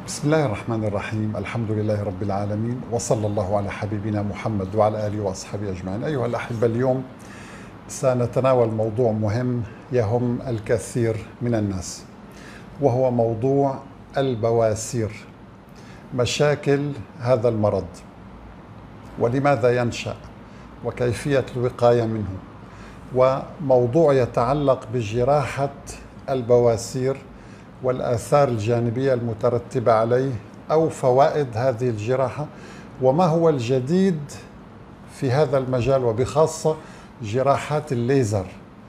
بسم الله الرحمن الرحيم الحمد لله رب العالمين وصلى الله على حبيبنا محمد وعلى اله واصحابه اجمعين ايها الاحبه اليوم سنتناول موضوع مهم يهم الكثير من الناس وهو موضوع البواسير مشاكل هذا المرض ولماذا ينشا وكيفيه الوقايه منه وموضوع يتعلق بجراحه البواسير والاثار الجانبيه المترتبه عليه او فوائد هذه الجراحه وما هو الجديد في هذا المجال وبخاصه جراحات الليزر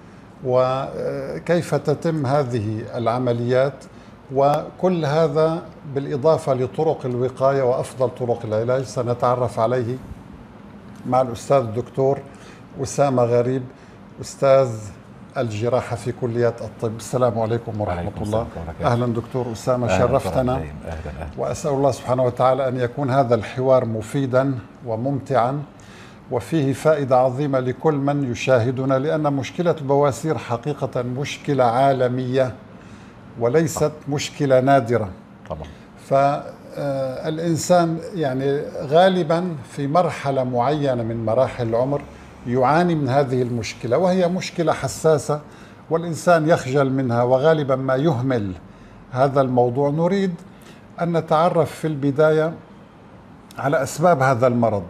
وكيف تتم هذه العمليات وكل هذا بالاضافه لطرق الوقايه وافضل طرق العلاج سنتعرف عليه مع الاستاذ الدكتور اسامه غريب استاذ الجراحة في كليات الطب السلام عليكم ورحمة عليكم الله أهلا دكتور أسامة أهلا شرفتنا أهلا أهلا. وأسأل الله سبحانه وتعالى أن يكون هذا الحوار مفيدا وممتعا وفيه فائدة عظيمة لكل من يشاهدنا لأن مشكلة البواسير حقيقة مشكلة عالمية وليست مشكلة نادرة طبعا فالإنسان يعني غالبا في مرحلة معينة من مراحل العمر يعاني من هذه المشكله وهي مشكله حساسه والانسان يخجل منها وغالبا ما يهمل هذا الموضوع نريد ان نتعرف في البدايه على اسباب هذا المرض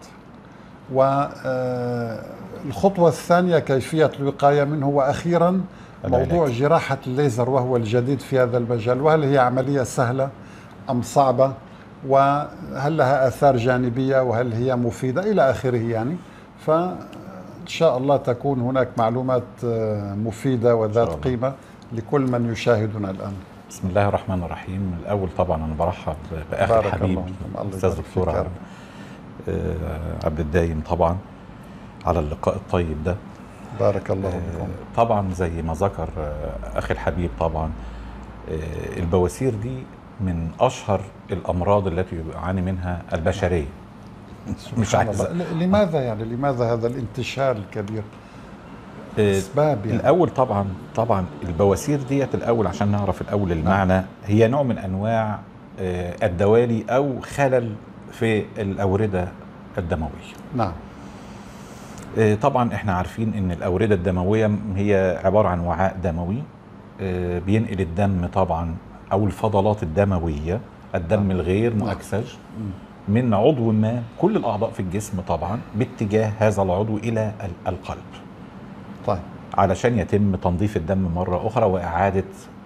والخطوه الثانيه كيفيه الوقايه منه واخيرا موضوع جراحه الليزر وهو الجديد في هذا المجال وهل هي عمليه سهله ام صعبه وهل لها اثار جانبيه وهل هي مفيده الى اخره يعني ف إن شاء الله تكون هناك معلومات مفيدة وذات قيمة لكل من يشاهدنا الآن بسم الله الرحمن الرحيم الأول طبعا أنا برحب بأخي الحبيب الأستاذ الدكتور عبد الدايم طبعا على اللقاء الطيب ده بارك الله بكم طبعا زي ما ذكر أخي الحبيب طبعا البواسير دي من أشهر الأمراض التي يعاني منها البشرية مش عكس لماذا يعني لماذا هذا الانتشار الكبير؟ اسباب يعني الاول طبعا طبعا البواسير ديت الاول عشان نعرف الاول المعنى نعم. هي نوع من انواع الدوالي او خلل في الاورده الدمويه نعم طبعا احنا عارفين ان الاورده الدمويه هي عباره عن وعاء دموي بينقل الدم طبعا او الفضلات الدمويه الدم الغير مؤكسج من عضو ما كل الاعضاء في الجسم طبعا باتجاه هذا العضو الى القلب طيب علشان يتم تنظيف الدم مره اخرى واعاده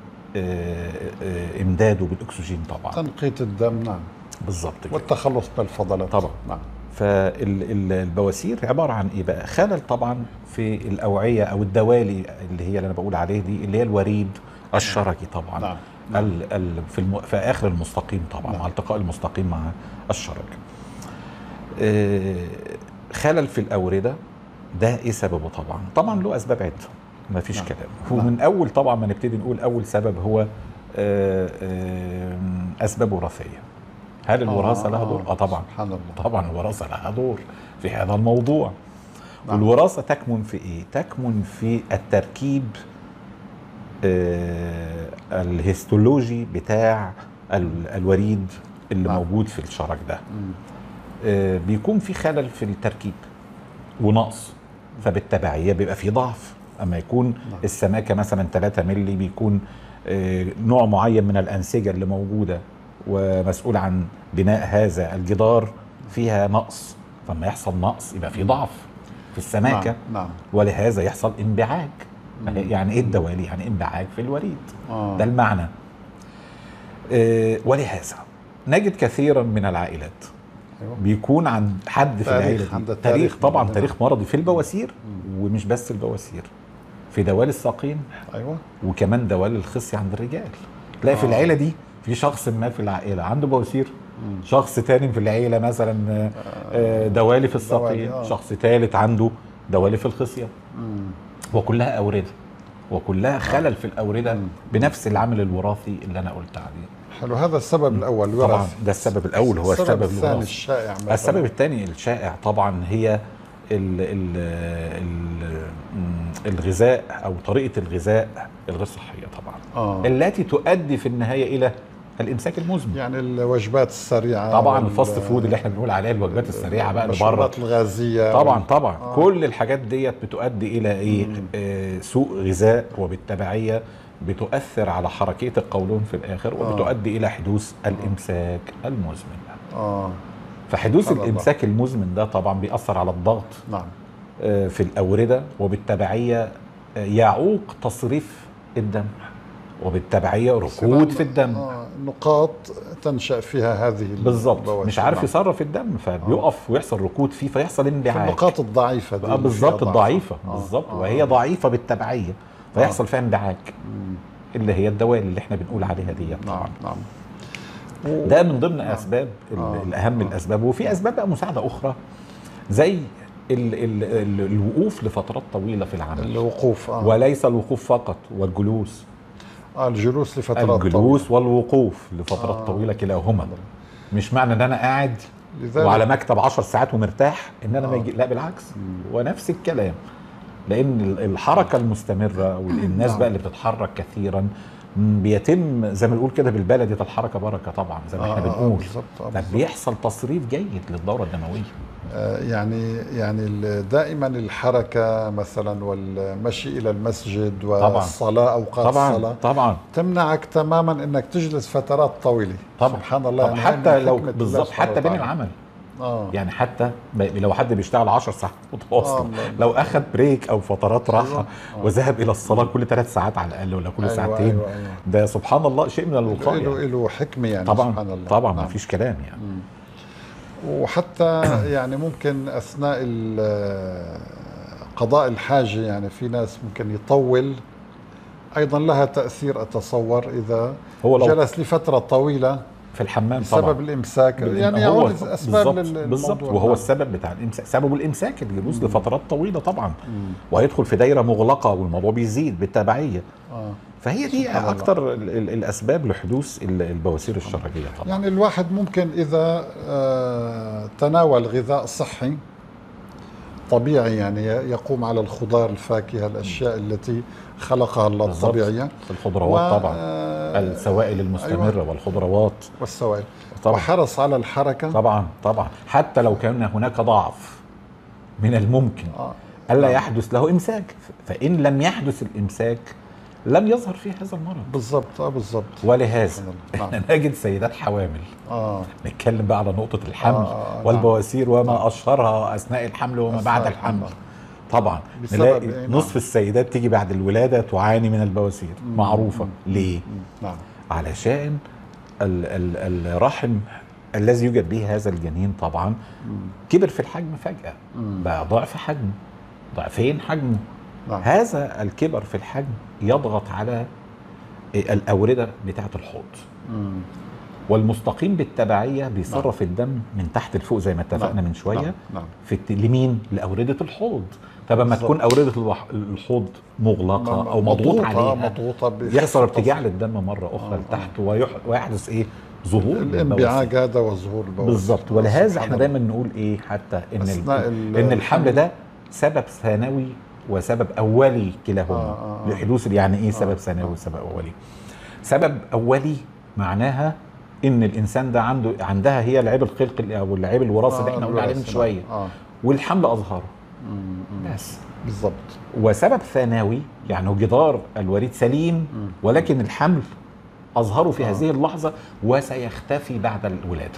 امداده بالاكسجين طبعا تنقيه الدم نعم بالظبط كده والتخلص بالفضلات طبعا نعم فالبواسير عباره عن ايه بقى خلل طبعا في الاوعيه او الدوالي اللي هي اللي انا بقول عليه دي اللي هي الوريد الشرجي طبعا نعم. ال ال في, الم... في اخر المستقيم طبعا نعم. مع التقاء المستقيم مع الشرج آه خلل في الاورده ده ايه سببه طبعا طبعا له اسباب عده ما فيش نعم. كلام ومن نعم. اول طبعا ما نبتدي نقول اول سبب هو آه آه اسباب وراثيه هل الوراثه لها دور اه طبعا سبحان الله طبعا الوراثه لها دور في هذا الموضوع نعم. والوراثه تكمن في ايه تكمن في التركيب آه الهيستولوجي بتاع الوريد اللي نعم. موجود في الشرج ده آه بيكون في خلل في التركيب ونقص فبالتبعيه بيبقى في ضعف اما يكون نعم. السماكه مثلا 3 مللي بيكون آه نوع معين من الانسجه اللي موجوده ومسؤول عن بناء هذا الجدار فيها نقص فلما يحصل نقص يبقى في ضعف في السماكه نعم. نعم. ولهذا يحصل انبعاج يعني ايه الدوالي يعني انبعاج في الوريد آه. ده المعنى آه ولهذا نجد كثيرا من العائلات أيوة. بيكون عند حد في العيله عند تاريخ طبعا تاريخ مرضي في البواسير مم. ومش بس البواسير في دوالي الساقين ايوه وكمان دوالي الخصيه عند الرجال تلاقي آه. في العيله دي في شخص ما في العائله عنده بواسير مم. شخص تاني في العيله مثلا آه دوالي في الساقين آه. شخص ثالث عنده دوالي في الخصيه مم. وكلها أوردة وكلها خلل في الأوردة بنفس العامل الوراثي اللي أنا قلت عليه حلو هذا السبب الأول طبعا الوراثي. ده السبب الأول هو السبب, الثاني الوراثي الشائع مثلاً. السبب الثاني الشائع طبعا هي ال ال ال الغذاء أو طريقة الغذاء الغير صحية طبعا آه. التي تؤدي في النهاية إلى الامساك المزمن يعني الوجبات السريعه طبعا وال- الفاست فود اللي احنا بنقول عليها الوجبات السريعه بقى اللي بره المشروبات الغازيه طبعا وال- طبعا آه. آه. كل الحاجات ديت بتؤدي الى ايه آه سوء غذاء وبالتبعيه بتؤثر على حركيه القولون في الاخر وبتؤدي الى حدوث الامساك المزمن اه فحدوث سبحان الله. الامساك المزمن ده طبعا بيأثر على الضغط نعم آه، في الأوردة وبالتبعية آه، يعوق تصريف الدم وبالتبعية ركود في الدم آه نقاط تنشا فيها هذه بالظبط البواسير. مش عارف نعم. يصرف الدم فبيقف ويحصل ركود فيه فيحصل في انبعاج النقاط الضعيفه دي آه، اللي بالظبط فيها ضعف. الضعيفة آه، بالظبط آه. وهي ضعيفة بالتبعية فيحصل فيها انبعاج اللي هي الدوال اللي احنا بنقول عليها دي نعم طبعا نعم ده من ضمن اسباب ال- الاهم الاسباب وفي اسباب بقى مساعده اخرى زي ال ال ال الوقوف لفترات طويله في العمل الوقوف اه, وليس الوقوف فقط والجلوس آه الجلوس لفترات الجلوس والوقوف لفترات آه. طويله كلاهما مش معنى ان انا قاعد لذلك- وعلى مكتب 10 ساعات ومرتاح ان انا ما آه. يجي لا بالعكس ونفس الكلام لان ال- الحركه المستمره والناس نعم. بقى اللي بتتحرك كثيرا م، بيتم زي ما نقول كده بالبلدي الحركه بركه طبعا زي ما آه، احنا آه، بنقول بالظبط، آه، طب بالظبط. بيحصل تصريف جيد للدوره الدمويه آه، يعني يعني ال- دائما الحركه مثلا والمشي الى المسجد طبعاً. والصلاه اوقات طبعا الصلاه طبعا تمنعك تماما انك تجلس فترات طويله طبعا سبحان الله طبعا يعني هاي حتى من لو حكمة الله بالظبط سبحانه حتى بين وتعالى. العمل اه يعني حتى ب- لو حد بيشتغل 10 ساعات متواصله آه، لو اخذ بريك او فترات راحه أيوة. وذهب الى الصلاه كل ثلاث ساعات على الاقل ولا كل أيوة، ساعتين أيوة، أيوة. ده سبحان الله شيء من له الوقايه له حكمه يعني طبعا سبحان الله طبعا ما نعم. فيش كلام يعني وحتى يعني ممكن اثناء ال- قضاء الحاجه يعني في ناس ممكن يطول ايضا لها تاثير اتصور اذا هو لو- جلس لفتره طويله في الحمام بسبب طبعا الامساك يعني هو يعود اسباب بالظبط لل- بالظبط للموضوع. وهو نعم. السبب بتاع الامساك سببه الامساك الجلوس لفترات طويله طبعا وهيدخل في دايره مغلقه والموضوع بيزيد بالتبعيه آه. فهي دي سبحان الله. اكتر ال- ال- الاسباب لحدوث ال- البواسير الشرجيه طبعا يعني الواحد ممكن اذا آه، تناول غذاء صحي طبيعي يعني يقوم على الخضار الفاكهه الاشياء التي خلقها الله بالظبط. الطبيعيه الخضروات و- طبعا آه، السوائل المستمره أيوة. والخضروات والسوائل طبعا. وحرص على الحركه طبعا طبعا حتى لو كان هناك ضعف من الممكن آه. الا نعم. يحدث له امساك فان لم يحدث الامساك لم يظهر فيه هذا المرض بالضبط اه بالضبط ولهذا سبحان الله. احنا نجد سيدات حوامل اه نتكلم بقى على نقطة الحمل آه، آه، نعم. والبواسير وما أشهرها أثناء الحمل وما أثناء بعد الحمل. الحمل طبعا بسبب نلاقي إيه؟ نعم. نصف السيدات تيجي بعد الولادة تعاني من البواسير معروفة ليه؟ نعم علشان ال ال الرحم الذي يوجد به هذا الجنين طبعا كبر في الحجم فجأة بقى ضعف حجمه ضعفين حجمه نعم. هذا الكبر في الحجم يضغط على الأوردة بتاعة الحوض مم. والمستقيم بالتبعية بيصرف الدم من تحت لفوق زي ما اتفقنا نعم. من شوية نعم. نعم. في الت- لمين؟ لأوردة الحوض طب لما بالظبط. تكون أوردة الوح- الحوض مغلقة أو مضغوط مضغوطة، عليها مضغوطة بخفة يحصل ارتجاع تصل. للدم مرة أخرى آه، لتحت ويح- ويحدث إيه؟ ظهور الانبعاج هذا وظهور البواسير بالظبط آه، ولهذا سبحان احنا الله. دايما نقول ايه حتى ان أثناء ال- ال- ان الحمل ده سبب ثانوي وسبب اولي كلاهما آه، آه، آه. لحدوث يعني ايه سبب ثانوي وسبب اولي سبب اولي معناها ان الانسان ده عنده عندها هي العيب الخلقي او العيب الوراثي اللي آه، احنا قلنا عليه من الوراثة، شويه اه والحمل اظهره مم، مم. بس بالضبط وسبب ثانوي يعني جدار الوريد سليم ولكن الحمل اظهره في هذه اللحظه وسيختفي بعد الولاده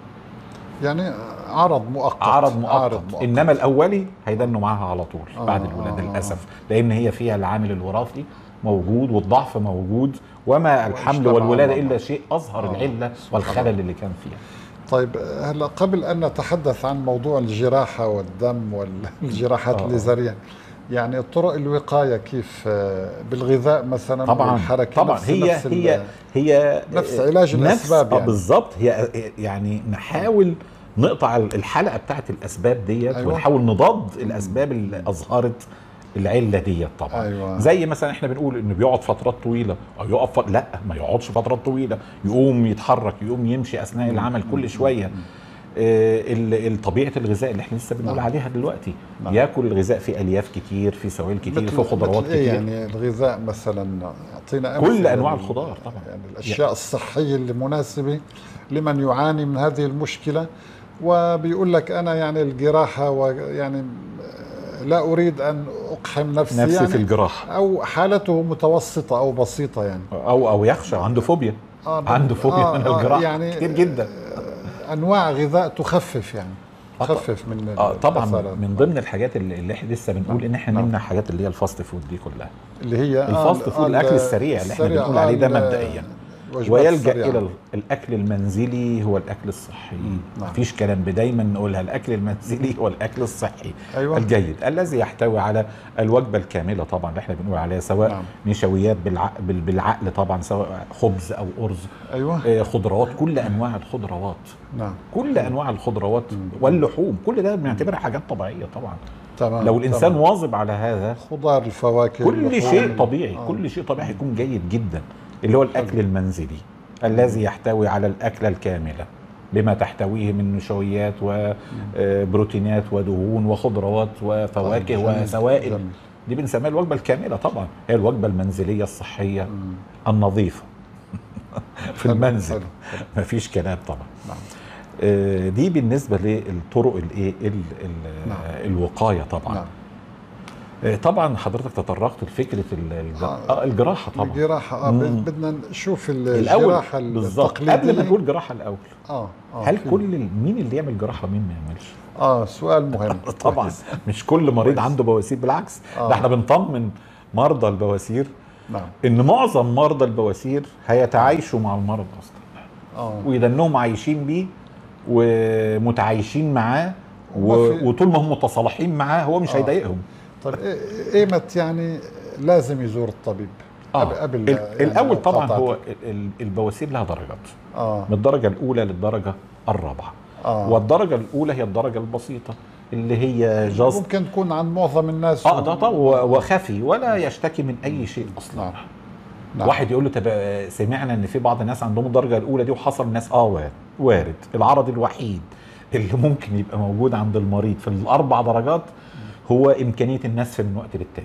يعني عرض مؤقت عرض مؤقت, عرض مؤقت. انما الاولي هيدنوا معاها على طول آه، بعد الولاده آه، آه. للاسف لان هي فيها العامل الوراثي موجود والضعف موجود وما الحمل واجتمع والولاده مع الا بعض. شيء اظهر آه، العله سبحان والخلل اللي كان فيها طيب هلا قبل ان نتحدث عن موضوع الجراحه والدم والجراحات آه. الليزريه يعني طرق الوقايه كيف آه، بالغذاء مثلا طبعا والحركه طبعا نفس هي نفس ال- هي هي نفس علاج نفس الأسباب آه يعني. بالظبط هي يعني نحاول نقطع الحلقه بتاعت الاسباب ديت أيوة. ونحاول نضاد الاسباب اللي اظهرت العله ديت طبعا أيوة. زي مثلا احنا بنقول انه بيقعد فترات طويله او يقف ف... لا ما يقعدش فترات طويله يقوم يتحرك يقوم يمشي اثناء العمل كل شويه آه، ال- ال- طبيعه الغذاء اللي احنا لسه بنقول نعم. عليها دلوقتي نعم. ياكل الغذاء فيه الياف كتير فيه سوائل كتير فيه خضروات مثل إيه كتير يعني الغذاء مثلا اعطينا كل أمثلة أنواع لل- الخضار طبعا. يعني الاشياء الصحيه اللي مناسبه لمن يعاني من هذه المشكله وبيقول لك انا يعني الجراحه ويعني لا اريد ان اقحم نفسي, نفسي يعني في الجراحه او حالته متوسطه او بسيطه يعني او او يخشى عنده فوبيا آه عنده فوبيا آه من آه الجراحه يعني كتير جدا انواع غذاء تخفف يعني آه طبعاً. تخفف من اه طبعا الأثرات. من ضمن الحاجات اللي, اللي احنا لسه بنقول ان احنا نعم. نمنع الحاجات اللي هي الفاست فود دي كلها اللي هي الفاست فود الاكل السريع اللي احنا بنقول عليه ده مبدئيا ويلجا الى ال- الاكل المنزلي هو الاكل الصحي نعم. مفيش كلام دايما نقولها الاكل المنزلي هو الاكل الصحي أيوة. الجيد الذي يحتوي على الوجبه الكامله طبعا اللي احنا بنقول عليها سواء نعم. نشويات بالعقل, بالعقل طبعا سواء خبز او ارز ايوه آه، خضروات كل انواع الخضروات نعم كل انواع الخضروات واللحوم كل ده بنعتبرها حاجات طبيعيه طبعا تمام لو الانسان تمام. واظب على هذا خضار الفواكه كل اللحوم، شيء ال- طبيعي آه. كل شيء طبيعي يكون جيد جدا اللي هو الاكل المنزلي الذي يحتوي على الاكله الكامله بما تحتويه من نشويات وبروتينات ودهون وخضروات وفواكه طيب، جميل، وسوائل جميل. دي بنسميها الوجبه الكامله طبعا هي الوجبه المنزليه الصحيه النظيفه في حلو، المنزل حلو، حلو. مفيش كلام طبعا نعم. آه، دي بالنسبه للطرق الايه ال- ال- نعم. الوقايه طبعا نعم آه، طبعا حضرتك تطرقت لفكره ال- الج- آه. آه، الجراحه طبعا الجراحه آه مم. ب- بدنا نشوف ال- الاول الجراحه بالظبط التقليديه قبل ما نقول جراحه الاول اه اه هل في- كل ال- مين اللي يعمل جراحه ومين ما يعملش اه سؤال مهم طبعا كويس. مش كل مريض عنده بواسير بالعكس آه. ده احنا بنطمن مرضى البواسير نعم ان معظم مرضى البواسير هيتعايشوا مع المرض اصلا اه ويدنهم عايشين بيه ومتعايشين معاه و... وما في- وطول ما هم متصالحين معاه هو مش آه. هيضايقهم طيب إيه- ايمت يعني لازم يزور الطبيب اه قبل- قبل ال- يعني الاول طبعا قطعت- هو ال- ال- البواسير لها درجات اه من الدرجه الاولى للدرجه الرابعه اه والدرجه الاولى هي الدرجه البسيطه اللي هي جاست ممكن تكون عند معظم الناس اه ده طبعا و- وخفي ولا يشتكي من اي شيء اصلا نعم نعم. واحد يقول له طب آه، سمعنا ان في بعض الناس عندهم الدرجه الاولى دي وحصل ناس اه وارد وارد العرض الوحيد اللي ممكن يبقى موجود عند المريض في الاربع درجات هو امكانيه النسف من وقت للتاني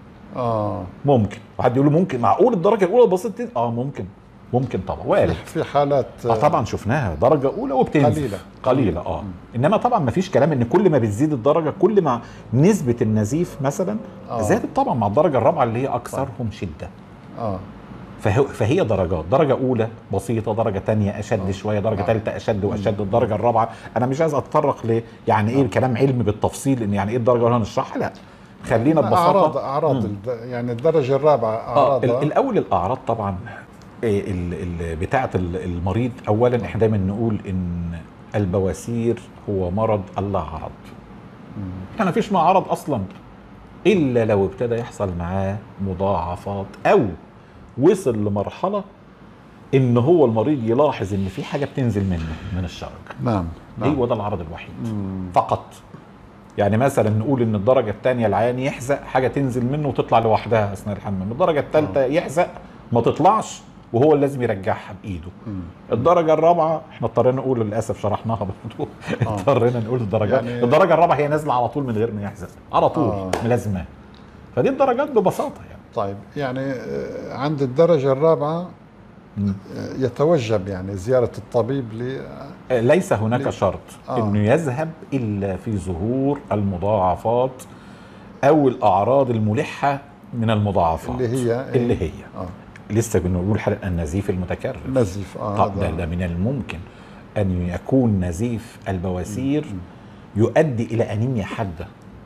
اه ممكن واحد يقول له ممكن معقول الدرجه الاولى بسيطه اه ممكن ممكن طبعا وارد في حالات اه طبعا شفناها درجه اولى وبتنزل قليلة. قليله اه انما طبعا ما فيش كلام ان كل ما بتزيد الدرجه كل ما نسبه النزيف مثلا آه. زادت طبعا مع الدرجه الرابعه اللي هي اكثرهم شده اه فهو فهي درجات درجه اولى بسيطه درجه تانية اشد آه. شويه درجه آه. ثالثه اشد واشد الدرجه الرابعه انا مش عايز اتطرق ل يعني ايه كلام علمي بالتفصيل ان يعني ايه الدرجه اللي هنشرحها لا خلينا ببساطه اعراض اعراض مم. الد- يعني الدرجه الرابعه اه اعراض ال- الاول الاعراض طبعا إيه ال- ال- بتاعه ال- المريض اولا احنا دايما نقول ان البواسير هو مرض اللا عرض احنا ما فيش معاه عرض اصلا الا لو ابتدى يحصل معاه مضاعفات او وصل لمرحله ان هو المريض يلاحظ ان في حاجه بتنزل منه من الشرج نعم نعم هو ده العرض الوحيد مم. فقط يعني مثلا نقول ان الدرجه الثانيه العيان يحزق حاجه تنزل منه وتطلع لوحدها اثناء الحمام الدرجه الثالثه يحزق ما تطلعش وهو اللي لازم يرجعها بايده مم. الدرجه الرابعه احنا اضطرينا نقول للاسف شرحناها برضه آه. اضطرينا نقول الدرجات يعني- الدرجه الرابعه هي نازله على طول من غير ما يحزق على طول آه. ملازمه فدي الدرجات ببساطه يعني طيب يعني آه، عند الدرجه الرابعه مم. آه، يتوجب يعني زياره الطبيب ل آه، ليس هناك ليه؟ شرط آه. انه يذهب الا في ظهور المضاعفات او الاعراض الملحه من المضاعفات اللي هي إيه؟ اللي هي اه لسه بنقول حلقه النزيف المتكرر نزيف اه طب ده, هذا ده من الممكن ان يكون نزيف البواسير يؤدي الى انيميا حاده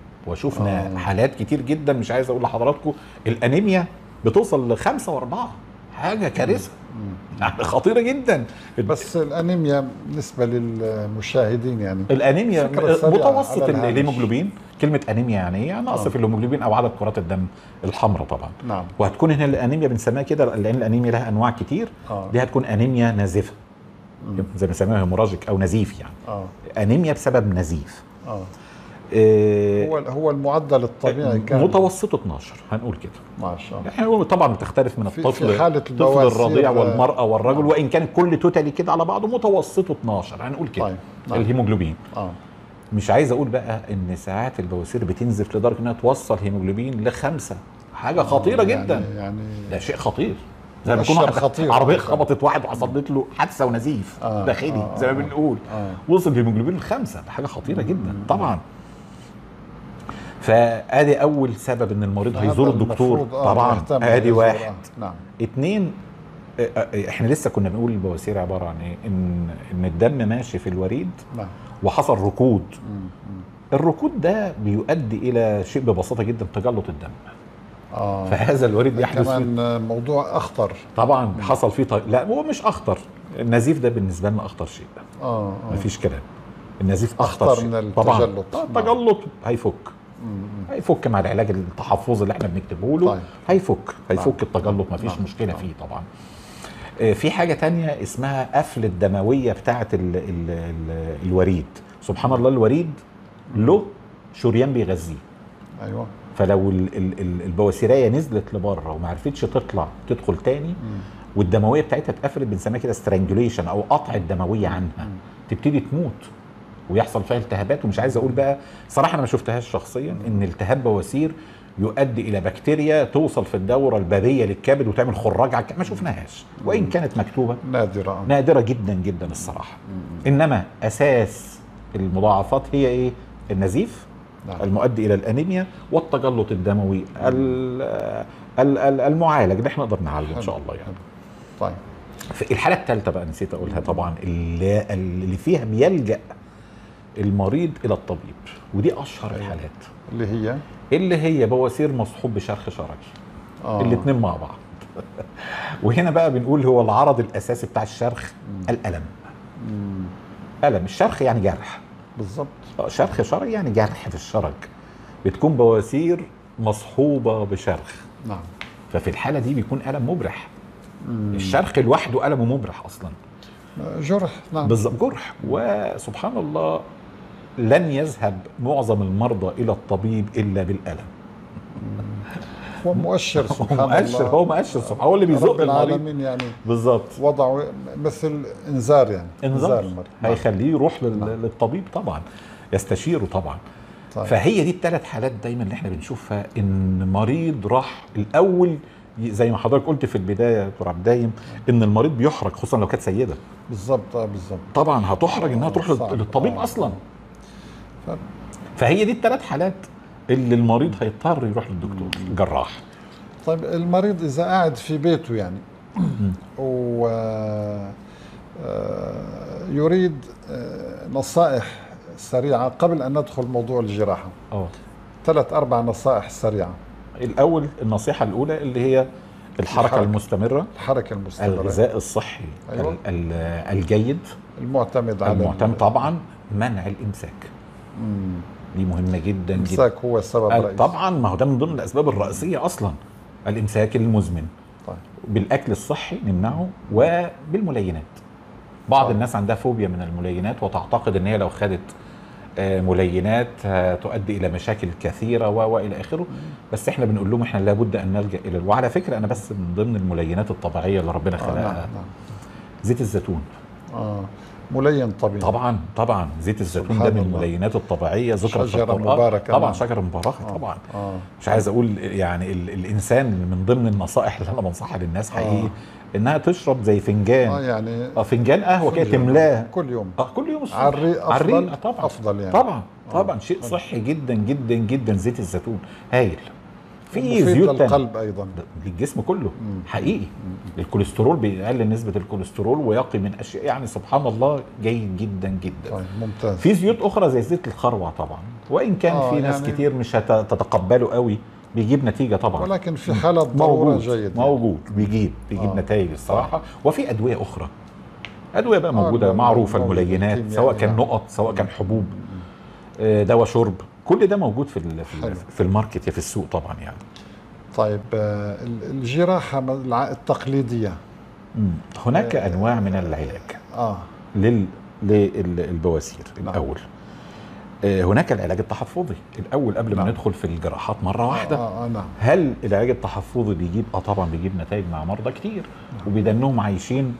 وشفنا آه. حالات كتير جدا مش عايز اقول لحضراتكم الانيميا بتوصل لخمسة واربعة حاجة كارثة يعني خطيرة جدا بس الانيميا بالنسبه للمشاهدين يعني الانيميا فكرة سريعة متوسط على الهامش. الهيموجلوبين كلمة انيميا يعني ايه؟ يعني نقص آه. في الهيموجلوبين او عدد كرات الدم الحمراء طبعا نعم وهتكون هنا الانيميا بنسميها كده لان الانيميا لها انواع كتير اه دي هتكون انيميا نازفه مم. زي ما بنسميها هيموراجيك او نزيف يعني اه انيميا بسبب نزيف اه آه، هو هو المعدل الطبيعي كان متوسطه 12 هنقول كده ما شاء الله احنا نقول طبعا بتختلف من في- الطفل في حالة الطفل البواسير، الرضيع آه، والمرأة والرجل وإن كان كل توتالي كده على بعضه متوسطه 12 هنقول كده طيب نعم. الهيموجلوبين اه مش عايز اقول بقى ان ساعات البواسير بتنزف لدرجه انها توصل هيموجلوبين لخمسه حاجه خطيره يعني جدا يعني ده شيء خطير زي ما مؤشر يكون واحد خطير. عربيه خبطت واحد وحصلت له حادثه ونزيف آه، داخلي آه، زي ما آه، بنقول آه. وصل الهيموجلوبين لخمسه ده حاجه خطيره جدا طبعا فادي اول سبب ان المريض هيزور هذا الدكتور المفروض، آه، طبعا يهتم ادي يزور، واحد آه، نعم اتنين آه، آه، احنا لسه كنا بنقول البواسير عباره عن ايه ان ان الدم ماشي في الوريد نعم وحصل ركود مم، مم. الركود ده بيؤدي الى شيء ببساطه جدا تجلط الدم اه فهذا الوريد يحدث فيه كمان موضوع اخطر طبعا حصل فيه طي... لا هو مش اخطر النزيف ده بالنسبه لنا اخطر شيء اه اه مفيش كلام النزيف اخطر, أخطر شيء من طبعا التجلط. آه، نعم. التجلط هيفك مم، مم. هيفك مع العلاج التحفظي اللي احنا بنكتبه له طيب. هيفك هيفك نعم. التجلط مفيش نعم. مشكله نعم. فيه طبعا آه، في حاجه تانية اسمها قفل الدمويه بتاعه ال... ال... ال... الوريد سبحان الله الوريد له شريان بيغذيه ايوه فلو ال- ال- ال- البواسيريه نزلت لبره وما عرفتش تطلع تدخل تاني والدمويه بتاعتها اتقفلت بنسميها كده سترانجوليشن او قطع الدمويه عنها تبتدي تموت ويحصل فيها التهابات ومش عايز اقول بقى صراحه انا ما شفتهاش شخصيا ان التهاب بواسير يؤدي الى بكتيريا توصل في الدوره البابيه للكبد وتعمل خراج على الكبد ما شفناهاش وان كانت مكتوبه نادرة آه. نادره جدا جدا الصراحه انما اساس المضاعفات هي ايه النزيف نعم. المؤدي الى الانيميا والتجلط الدموي ال- ال- ال- المعالج ده احنا نقدر نعالجه ان شاء الله يعني طيب في الحاله الثالثه بقى نسيت اقولها طبعا اللي, اللي فيها بيلجا المريض الى الطبيب ودي اشهر الحالات اللي هي اللي هي بواسير مصحوب بشرخ شرجي آه. الاثنين مع بعض وهنا بقى بنقول هو العرض الاساسي بتاع الشرخ الالم مم. الم الشرخ يعني جرح بالضبط آه، شرخ شرجي يعني جرح في الشرج بتكون بواسير مصحوبه بشرخ نعم ففي الحاله دي بيكون الم مبرح الشرخ لوحده المه مبرح اصلا جرح نعم بالظبط جرح وسبحان الله لن يذهب معظم المرضى الى الطبيب الا بالالم هو مؤشر سبحان هو الله مؤشر هو مؤشر سبحان هو اللي بيزق رب المريض العالمين يعني بالظبط وضعوا مثل انذار يعني انذار المريض نعم. هيخليه يروح لل- نعم. للطبيب طبعا يستشيره طبعا طيب. فهي دي الثلاث حالات دايما اللي احنا بنشوفها ان مريض راح الاول ي- زي ما حضرتك قلت في البدايه يا دكتور عبد الدايم ان المريض بيحرج خصوصا لو كانت سيده بالضبط آه بالضبط طبعا هتحرج انها آه، تروح لل- صعب. للطبيب آه. اصلا ف- فهي دي الثلاث حالات اللي المريض هيضطر يروح للدكتور جراح طيب المريض اذا قاعد في بيته يعني و آه، يريد آه، نصائح سريعه قبل ان ندخل موضوع الجراحه اه ثلاث اربع نصائح سريعه الاول النصيحه الاولى اللي هي الحركه الحركة. المستمره الحركه المستمره الغذاء الصحي أيوة. ال- ال- الجيد المعتمد على المعتمد طبعا منع الامساك مم. دي مهمه جدا جدا الامساك هو السبب ال- الرئيسي طبعا ما هو ده من ضمن الاسباب الرئيسيه اصلا الامساك المزمن طيب. بالاكل الصحي نمنعه وبالملينات بعض طيب. الناس عندها فوبيا من الملينات وتعتقد ان هي لو خدت آه، ملينات هتؤدي الى مشاكل كثيره و والى اخره بس احنا بنقول لهم احنا لابد ان نلجا الى وعلى فكره انا بس من ضمن الملينات الطبيعيه اللي ربنا آه خلقها نعم نعم زيت الزيتون آه. ملين طبيعي طبعا طبعا زيت الزيتون سبحان ده من الله. الملينات الطبيعيه ذكرت في شجرة القرآن. مباركة، طبعا نعم. شجره مباركه طبعا آه. مش عايز اقول يعني ال الانسان من ضمن النصائح اللي انا بنصحها للناس حقيقي انها تشرب زي اه فنجان يعني اه فنجان قهوه كده فنجان. تملاه كل يوم اه كل يوم الصبح على الريق على الريق، افضل آه طبعا افضل يعني طبعا طبعا آه. شيء صحي جدا جدا جدا زيت الزيتون هايل في مفيد زيوت تانية للقلب ايضا للجسم كله مم. حقيقي الكوليسترول بيقلل نسبه الكوليسترول ويقي من اشياء يعني سبحان الله جيد جدا جدا طيب ممتاز في زيوت اخرى زي زيت الخروع طبعا وان كان آه، في ناس يعني- كتير مش هتتقبله قوي بيجيب نتيجه طبعا ولكن في حالة ضرورة موجود جيد موجود بيجيب بيجيب آه. نتائج الصراحه وفي ادويه اخرى ادويه بقى موجوده موجود- معروفه موجود. الملينات كيميائي، سواء كان نعم. نقط سواء كان حبوب آه، دواء شرب كل ده موجود في ال- في, حلو. ال- في الماركت يا في السوق طبعا يعني طيب آه، ال- الجراحة الع- التقليدية مم. هناك انواع من العلاج اه لل للبواسير نعم. الاول آه، هناك العلاج التحفظي الاول قبل ما نعم. ندخل في الجراحات مره واحده آه آه نعم هل العلاج التحفظي بيجيب اه طبعا بيجيب نتائج مع مرضى كتير وبيدنهم عايشين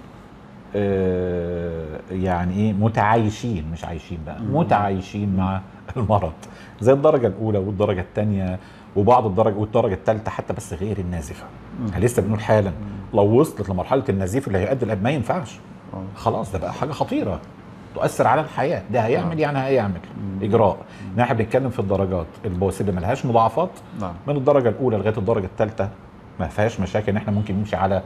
آه يعني ايه متعايشين مش عايشين بقى متعايشين مع المرض زي الدرجه الاولى والدرجه الثانيه وبعض الدرجه والدرجه الثالثه حتى بس غير النازفه احنا لسه بنقول حالا لو وصلت لمرحله النزيف اللي هيؤدي الاب ما ينفعش آه. خلاص ده بقى حاجه خطيره تؤثر على الحياه ده هيعمل يعني هيعمل اجراء إن احنا بنتكلم في الدرجات البواسير اللي ملهاش مضاعفات نعم من الدرجه الاولى لغايه الدرجه الثالثه ما فيهاش مشاكل ان احنا ممكن نمشي على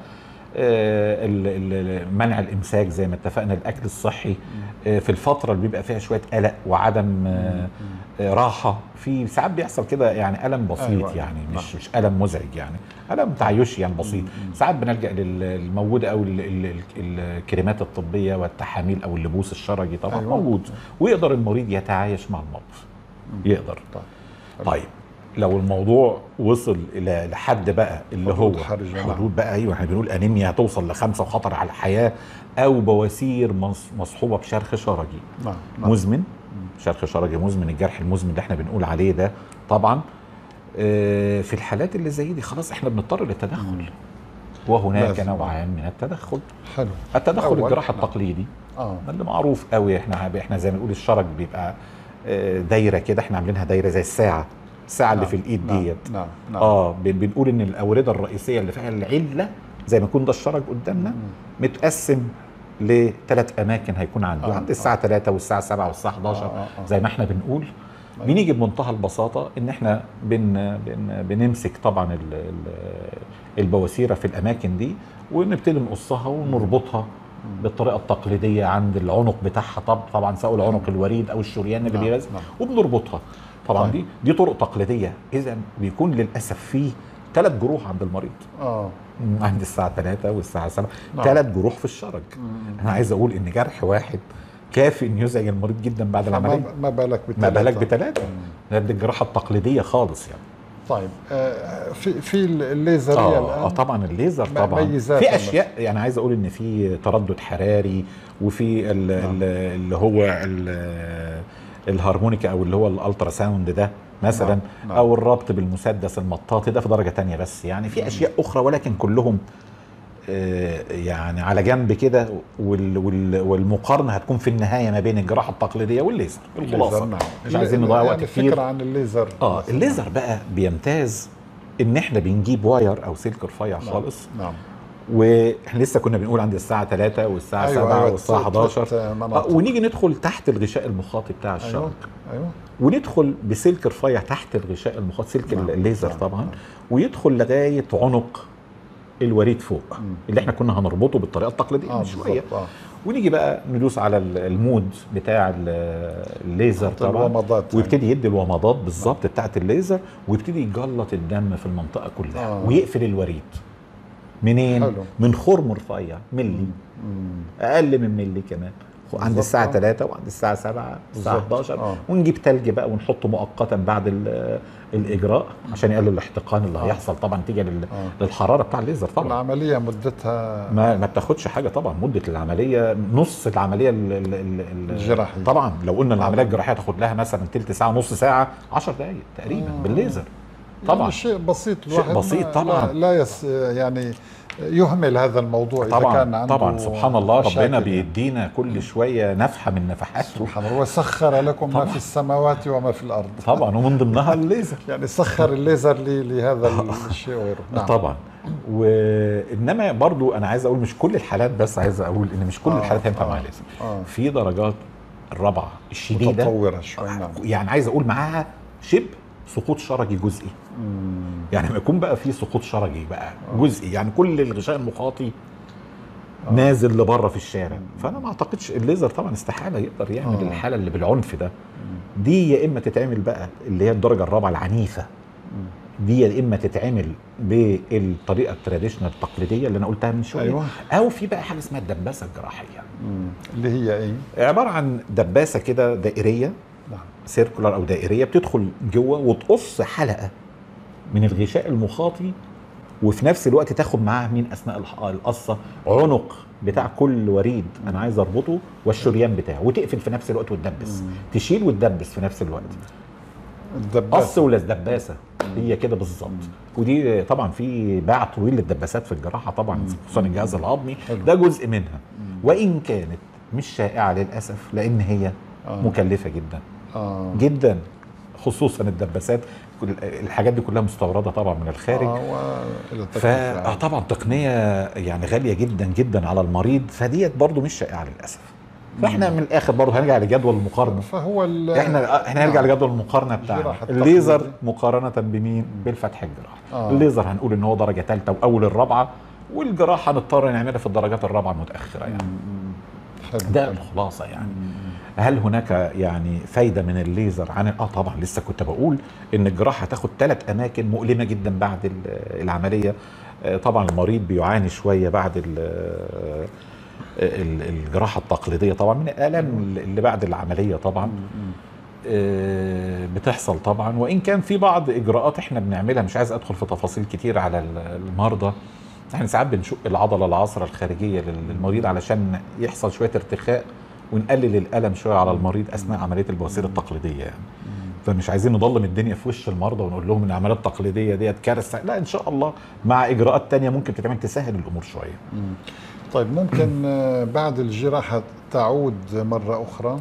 آه، ال- ال- ال- منع الامساك زي ما اتفقنا الاكل الصحي آه، في الفتره اللي بيبقى فيها شويه قلق وعدم آه، آه، راحه في ساعات بيحصل كده يعني الم بسيط أيوة. يعني مش مش الم مزعج يعني الم تعايشي يعني بسيط ساعات بنلجا لل- للموجوده او ال- ال- ال- الكريمات الطبيه والتحاميل او اللبوس الشرجي طبعا أيوة. موجود ويقدر المريض يتعايش مع الموقف يقدر طيب طيب لو الموضوع وصل الى لحد بقى اللي هو حدود حرجة، نعم. حدود بقى ايوه احنا بنقول انيميا هتوصل لخمسه وخطر على الحياه او بواسير مص- مصحوبه بشرخ شرجي نعم نعم مزمن شرخ شرجي مزمن الجرح المزمن اللي احنا بنقول عليه ده طبعا آه، في الحالات اللي زي دي خلاص احنا بنضطر للتدخل وهناك لازم. نوعان من التدخل حلو التدخل أول. الجراحي نعم. التقليدي اه اللي معروف قوي احنا احنا زي ما نقول الشرج بيبقى آه، دايره كده احنا عاملينها دايره زي الساعه الساعه اللي نعم، في الايد نعم، ديت نعم نعم اه بن- بنقول ان الاورده الرئيسيه اللي فيها العله زي ما يكون ده الشرج قدامنا متقسم لثلاث اماكن هيكون عنده آه، عند الساعه 3 والساعه 7 والساعه 11 آه، آه، آه. زي ما احنا بنقول بنيجي بمنتهى البساطه ان احنا بن بن بنمسك طبعا ال- ال- البواسيره في الاماكن دي ونبتدي نقصها ونربطها بالطريقه التقليديه عند العنق بتاعها طب طبعا سواء العنق الوريد او الشريان اللي نعم، بيلازم نعم. وبنربطها طبعا طيب. دي دي طرق تقليديه اذا بيكون للاسف فيه ثلاث جروح عند المريض اه عند الساعه 3 والساعه 7 نعم. ثلاث جروح في الشرج انا عايز اقول ان جرح واحد كافي ان يزعج المريض جدا بعد العمليه ما, ما بالك ما بثلاثة. بالك بثلاثه ده دي الجراحه التقليديه خالص يعني طيب آه في في الليزريه اه الان اه طبعا الليزر ما- طبعا ميزات في مثلاً. اشياء يعني عايز اقول ان في تردد حراري وفي ال- ال- اللي هو ال- الهارمونيكا او اللي هو الالترا ساوند ده مثلا نعم، نعم. او الربط بالمسدس المطاطي ده في درجه تانية بس يعني في اشياء اخرى ولكن كلهم آه، يعني على جنب كده وال- وال- والمقارنه هتكون في النهايه ما بين الجراحه التقليديه والليزر الخلاصه نعم. مش عايزين نضيع وقت يعني كتير فكره عن الليزر اه الليزر بقى بيمتاز ان احنا بنجيب واير او سلك رفيع خالص نعم واحنا لسه كنا بنقول عند الساعه 3 والساعه أيوة، 7 أيوة، والساعه ثلاث 11 مناطق. آه ونيجي ندخل تحت الغشاء المخاطي بتاع الشرج ايوه ايوه وندخل بسلك رفيع تحت الغشاء المخاطي سلك نعم، الليزر نعم، طبعا نعم. ويدخل لغايه عنق الوريد فوق اللي احنا كنا هنربطه بالطريقه التقليديه اه من شويه بالضبط اه ونيجي بقى ندوس على ال- المود بتاع ال- الليزر نحط طبعا الومضات ويبتدي يدي الومضات بالظبط بتاعت الليزر ويبتدي يجلط الدم في المنطقه كلها آه. ويقفل الوريد منين حلو. من خرم رفيع ملي مم. اقل من ملي كمان عند بالظبط، الساعة آه. 3 وعند الساعة 7 الساعة بالظبط، 11 آه. ونجيب تلج بقى ونحطه مؤقتا بعد ال- الإجراء عشان يقلل الاحتقان اللي هيحصل طبعا نتيجة لل- آه. للحرارة بتاع الليزر طبعا العمليه مدتها ما ما بتاخدش حاجه طبعا مده العمليه نص العمليه ال ال ال ال الجراحية. طبعا لو قلنا العمليه الجراحيه تاخد لها مثلا تلت ساعه نص ساعه 10 دقائق تقريبا آه. بالليزر طبعا يعني شيء بسيط شيء الواحد بسيط ما- طبعاً. لا, لا يس يعني يهمل هذا الموضوع اذا كان طبعا عنده طبعا سبحان الله ربنا مشاكل يعني. بيدينا كل شويه نفحه من نفحاته سبحان الله وسخر لكم ما طبعاً. في السماوات وما في الارض طبعا ومن ضمنها الليزر يعني سخر الليزر لي لهذا الشيء وغيره نعم طبعا وانما برضو انا عايز اقول مش كل الحالات بس عايز اقول ان مش كل آه، الحالات هينفع آه، مع الليزر آه. في درجات الرابعه الشديده متطوره شوي نعم يعني عايز اقول معاها شبه سقوط شرجي جزئي يعني لما يكون بقى في سقوط شرجي بقى جزئي يعني كل الغشاء المخاطي نازل لبره في الشارع فانا ما اعتقدش الليزر طبعا استحاله يقدر يعمل آه. الحاله اللي بالعنف ده دي يا اما تتعمل بقى اللي هي الدرجه الرابعه العنيفه دي يا اما تتعمل بالطريقه التراديشنال التقليديه اللي انا قلتها من شويه أيوة. او في بقى حاجه اسمها الدباسه الجراحيه مم. اللي هي ايه؟ عباره عن دباسه كده دائريه نعم سيركولار او دائريه بتدخل جوه وتقص حلقه من الغشاء المخاطي وفي نفس الوقت تاخد معاه مين اثناء الح- القصه عنق بتاع كل وريد انا عايز اربطه والشريان بتاعه وتقفل في نفس الوقت وتدبس تشيل وتدبس في نفس الوقت قص الدباسه ولا دباسه هي كده بالظبط ودي طبعا في باع طويل للدباسات في الجراحه طبعا خصوصا الجهاز الهضمي حلو. ده جزء منها وان كانت مش شائعه للاسف لان هي آه. مكلفه جدا اه جدا خصوصا الدباسات كل- الحاجات دي كلها مستورده طبعا من الخارج اه والى ف آه طبعا تقنيه يعني غاليه جدا جدا على المريض فديت برضو مش شائعه للاسف فاحنا من الاخر برضو هنرجع لجدول المقارنه فهو ال- احنا احنا هنرجع نعم. لجدول المقارنه بتاعنا الجراحة الليزر التقليدي. مقارنه بمين بالفتح الجراحي آه. الليزر هنقول ان هو درجه ثالثه واول الرابعه والجراحه هنضطر نعملها في الدرجات الرابعه المتاخره يعني حلو ده حلو. الخلاصه يعني هل هناك يعني فايده من الليزر عن اه طبعا لسه كنت بقول ان الجراحه هتاخد ثلاث اماكن مؤلمه جدا بعد ال- العمليه آه، طبعا المريض بيعاني شويه بعد ال- ال- الجراحه التقليديه طبعا من الالام اللي بعد العمليه طبعا آه، بتحصل طبعا وان كان في بعض اجراءات احنا بنعملها مش عايز ادخل في تفاصيل كتير على ال- المرضى احنا ساعات بنشق العضله العصره الخارجيه لل- للمريض علشان يحصل شويه ارتخاء ونقلل الالم شويه على المريض اثناء عمليه البواسير التقليديه يعني فمش عايزين نضلم الدنيا في وش المرضى ونقول لهم ان العمليات التقليديه ديت كارثه لا ان شاء الله مع اجراءات تانية ممكن تتعمل تسهل الامور شويه طيب ممكن آه، بعد الجراحه تعود مره اخرى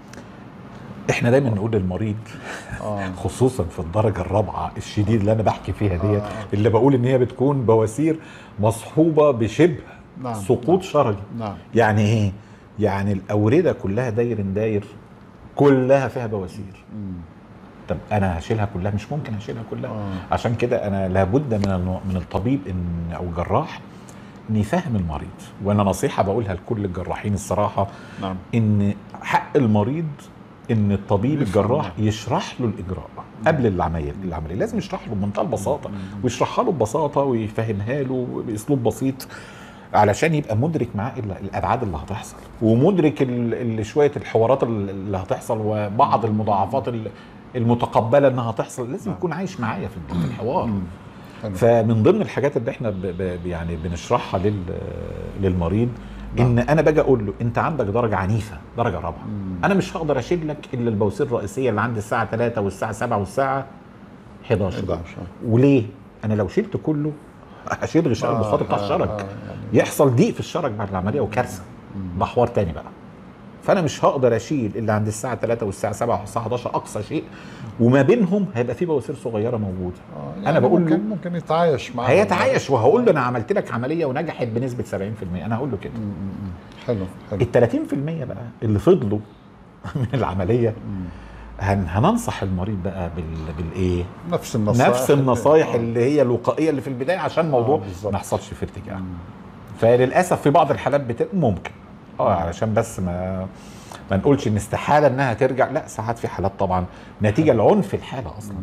احنا دايما نقول للمريض اه خصوصا في الدرجه الرابعه الشديد اللي انا بحكي فيها ديت آه. اللي بقول ان هي بتكون بواسير مصحوبه بشبه نعم. سقوط شرجي نعم يعني ايه يعني الاورده كلها داير داير كلها فيها بواسير مم. طب انا هشيلها كلها مش ممكن هشيلها كلها آه. عشان كده انا لابد من النوع- من الطبيب ان او الجراح ان يفهم المريض وانا نصيحه بقولها لكل الجراحين الصراحه نعم ان حق المريض ان الطبيب يفهم. الجراح يشرح له الاجراء قبل العمليه العمليه لازم يشرح له بمنتهى البساطه ويشرحها له ببساطه ويفهمها له باسلوب بسيط علشان يبقى مدرك معاه ال- الابعاد اللي هتحصل ومدرك ال- ال- شويه الحوارات ال- اللي هتحصل وبعض المضاعفات ال- المتقبله انها هتحصل لازم يكون عايش معايا في في الحوار حلو. فمن ضمن الحاجات اللي احنا ب ب يعني بنشرحها لل للمريض ان انا باجي اقول له انت عندك درجه عنيفه درجه رابعه انا مش هقدر اشيل لك الا البواسير الرئيسيه اللي عندي الساعه 3 والساعه 7 والساعه 11 11 وليه انا لو شلت كله هشيل غشاء آه، المخاط بتاع آه، الشرج آه، يعني- يحصل ضيق في الشرج بعد العمليه وكارثه ده حوار تاني بقى فانا مش هقدر اشيل الا عند الساعه 3 والساعه 7 والساعه 11 اقصى شيء وما بينهم هيبقى في بواسير صغيره موجوده آه، انا يعني بقول له ممكن ممكن يتعايش معاه هيتعايش وهقول له انا عملت لك عمليه ونجحت بنسبه 70% انا هقول له كده مم، مم. حلو حلو ال 30% بقى اللي فضلوا من العمليه هن هننصح المريض بقى بال بالايه؟ نفس النصائح نفس النصايح آه. اللي هي الوقائيه اللي في البدايه عشان الموضوع بالظبط. ما يحصلش في ارتجاع فللاسف في بعض الحالات بت... ممكن اه علشان بس ما ما نقولش ان استحاله انها ترجع لا ساعات في حالات طبعا نتيجه لعنف الحاله اصلا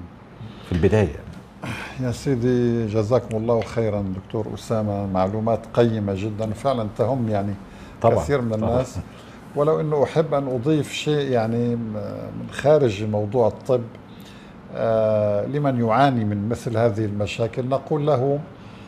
في البدايه يا سيدي جزاكم الله خيرا دكتور أسامة معلومات قيمة جدا فعلا تهم يعني طبعاً، كثير من طبعاً. الناس ولو أنه أحب أن أضيف شيء يعني من خارج موضوع الطب آه لمن يعاني من مثل هذه المشاكل نقول له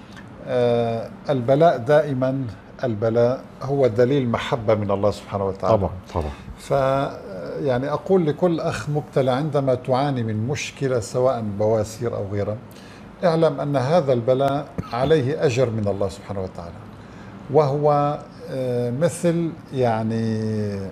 آه البلاء دائما البلاء هو دليل محبة من الله سبحانه وتعالى طبعا طبعا ف يعني اقول لكل اخ مبتلى عندما تعاني من مشكله سواء بواسير او غيرها اعلم ان هذا البلاء عليه اجر من الله سبحانه وتعالى وهو آه، مثل يعني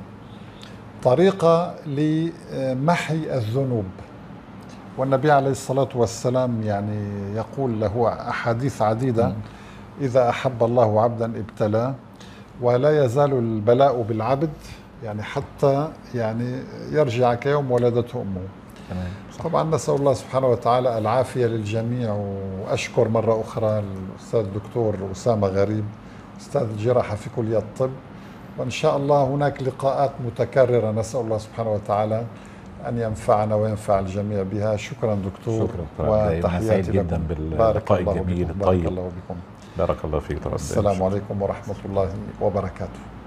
طريقه لمحي الذنوب والنبي عليه الصلاه والسلام يعني يقول له احاديث عديده اذا احب الله عبدا ابتلاه ولا يزال البلاء بالعبد يعني حتى يعني يرجع كيوم ولدته امه تمام طبعا نسال الله سبحانه وتعالى العافيه للجميع واشكر مره اخرى الاستاذ الدكتور اسامه غريب استاذ الجراحه في كليه الطب وان شاء الله هناك لقاءات متكرره نسال الله سبحانه وتعالى ان ينفعنا وينفع الجميع بها شكرا دكتور شكرا دكتور. دايماً سعيد جداً لكم. باللقاء بارك الله الجميل بكم. الطيب. بارك الله بكم بارك الله فيك طبعا السلام عليكم ورحمه الله وبركاته